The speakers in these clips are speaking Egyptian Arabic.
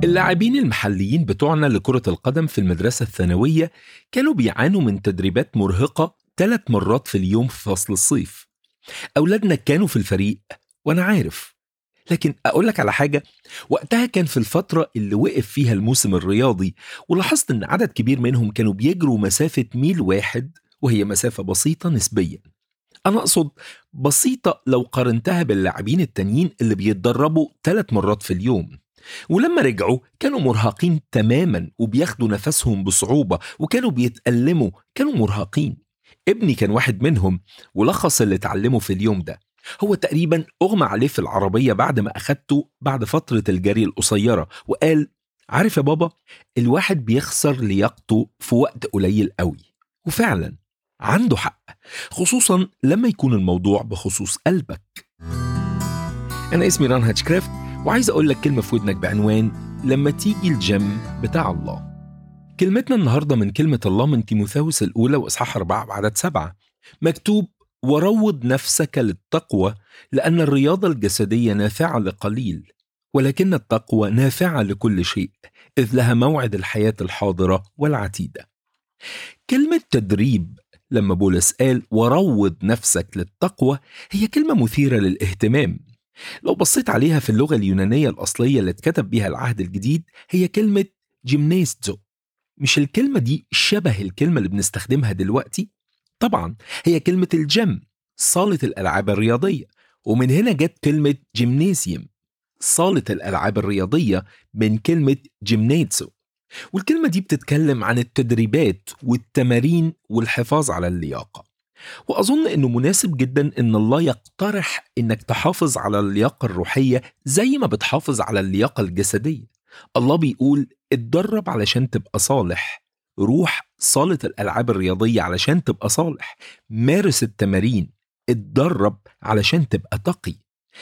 اللاعبين المحليين بتوعنا لكرة القدم في المدرسة الثانوية كانوا بيعانوا من تدريبات مرهقة ثلاث مرات في اليوم في فصل الصيف أولادنا كانوا في الفريق وأنا عارف لكن أقول لك على حاجة وقتها كان في الفترة اللي وقف فيها الموسم الرياضي ولاحظت إن عدد كبير منهم كانوا بيجروا مسافة ميل واحد وهي مسافة بسيطة نسبيا أنا أقصد بسيطة لو قارنتها باللاعبين التانيين اللي بيتدربوا ثلاث مرات في اليوم ولما رجعوا كانوا مرهقين تماما وبياخدوا نفسهم بصعوبة وكانوا بيتألموا كانوا مرهقين ابني كان واحد منهم ولخص اللي اتعلمه في اليوم ده هو تقريبا أغمى عليه في العربية بعد ما أخدته بعد فترة الجري القصيرة وقال عارف يا بابا الواحد بيخسر لياقته في وقت قليل قوي وفعلا عنده حق خصوصا لما يكون الموضوع بخصوص قلبك أنا اسمي ران هاتشكرافت وعايز أقول لك كلمة في ودنك بعنوان لما تيجي الجيم بتاع الله كلمتنا النهاردة من كلمة الله من تيموثاوس الأولى وإصحاح أربعة وعدد سبعة مكتوب وروض نفسك للتقوى لأن الرياضة الجسدية نافعة لقليل ولكن التقوى نافعة لكل شيء إذ لها موعد الحياة الحاضرة والعتيدة كلمة تدريب لما بولس قال وروض نفسك للتقوى هي كلمة مثيرة للاهتمام لو بصيت عليها في اللغة اليونانية الأصلية اللي اتكتب بها العهد الجديد هي كلمة جيمناستو مش الكلمة دي شبه الكلمة اللي بنستخدمها دلوقتي؟ طبعا هي كلمة الجيم صالة الألعاب الرياضية ومن هنا جت كلمة جيمنازيوم صالة الألعاب الرياضية من كلمة جيمناتسو والكلمة دي بتتكلم عن التدريبات والتمارين والحفاظ على اللياقة وأظن أنه مناسب جدا أن الله يقترح أنك تحافظ على اللياقة الروحية زي ما بتحافظ على اللياقة الجسدية الله بيقول اتدرب علشان تبقى صالح روح صالة الألعاب الرياضية علشان تبقى صالح مارس التمارين اتدرب علشان تبقى تقي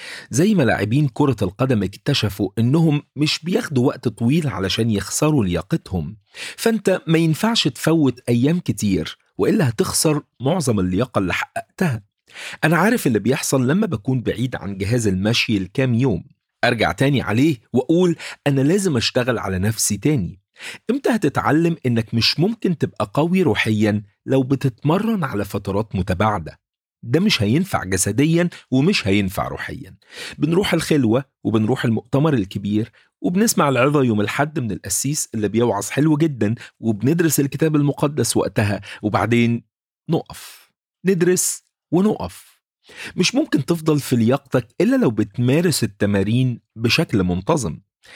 زي ما لاعبين كرة القدم اكتشفوا انهم مش بياخدوا وقت طويل علشان يخسروا لياقتهم فانت ما ينفعش تفوت ايام كتير والا هتخسر معظم اللياقة اللي حققتها انا عارف اللي بيحصل لما بكون بعيد عن جهاز المشي الكام يوم ارجع تاني عليه واقول انا لازم اشتغل على نفسي تاني امتى هتتعلم انك مش ممكن تبقى قوي روحيا لو بتتمرن على فترات متباعده ده مش هينفع جسديا ومش هينفع روحيا بنروح الخلوة وبنروح المؤتمر الكبير وبنسمع العظة يوم الحد من القسيس اللي بيوعظ حلو جدا وبندرس الكتاب المقدس وقتها وبعدين نقف ندرس ونقف مش ممكن تفضل في لياقتك إلا لو بتمارس التمارين بشكل منتظم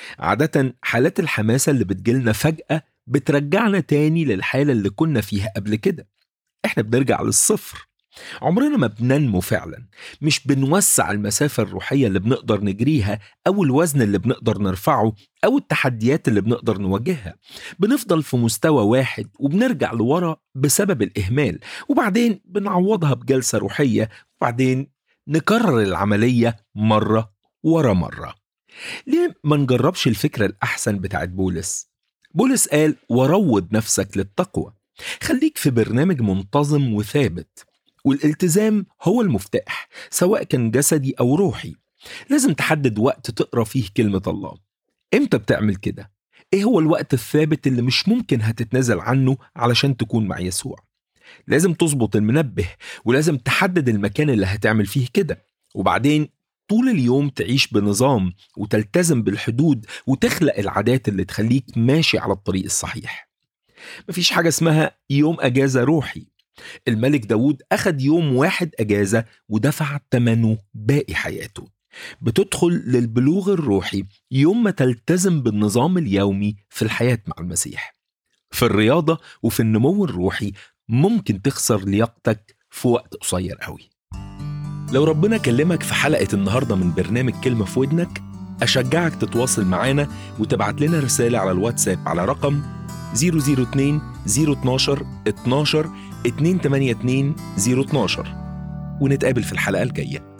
عادة حالات الحماسة اللي بتجيلنا فجأة بترجعنا تاني للحالة اللي كنا فيها قبل كده احنا بنرجع للصفر عمرنا ما بننمو فعلا مش بنوسع المسافة الروحية اللي بنقدر نجريها أو الوزن اللي بنقدر نرفعه أو التحديات اللي بنقدر نواجهها بنفضل في مستوى واحد وبنرجع لورا بسبب الإهمال وبعدين بنعوضها بجلسة روحية وبعدين نكرر العملية مرة ورا مرة ليه ما نجربش الفكرة الأحسن بتاعت بولس بولس قال وروض نفسك للتقوى خليك في برنامج منتظم وثابت والالتزام هو المفتاح سواء كان جسدي أو روحي لازم تحدد وقت تقرأ فيه كلمة الله امتى بتعمل كده؟ ايه هو الوقت الثابت اللي مش ممكن هتتنازل عنه علشان تكون مع يسوع لازم تظبط المنبه ولازم تحدد المكان اللي هتعمل فيه كده وبعدين طول اليوم تعيش بنظام وتلتزم بالحدود وتخلق العادات اللي تخليك ماشي على الطريق الصحيح مفيش حاجة اسمها يوم أجازة روحي الملك داود أخد يوم واحد أجازة ودفع ثمنه باقي حياته بتدخل للبلوغ الروحي يوم ما تلتزم بالنظام اليومي في الحياة مع المسيح في الرياضة وفي النمو الروحي ممكن تخسر لياقتك في وقت قصير قوي لو ربنا كلمك في حلقة النهاردة من برنامج كلمة في ودنك أشجعك تتواصل معانا وتبعت لنا رسالة على الواتساب على رقم 002 012 12 282 012 ونتقابل في الحلقة الجاية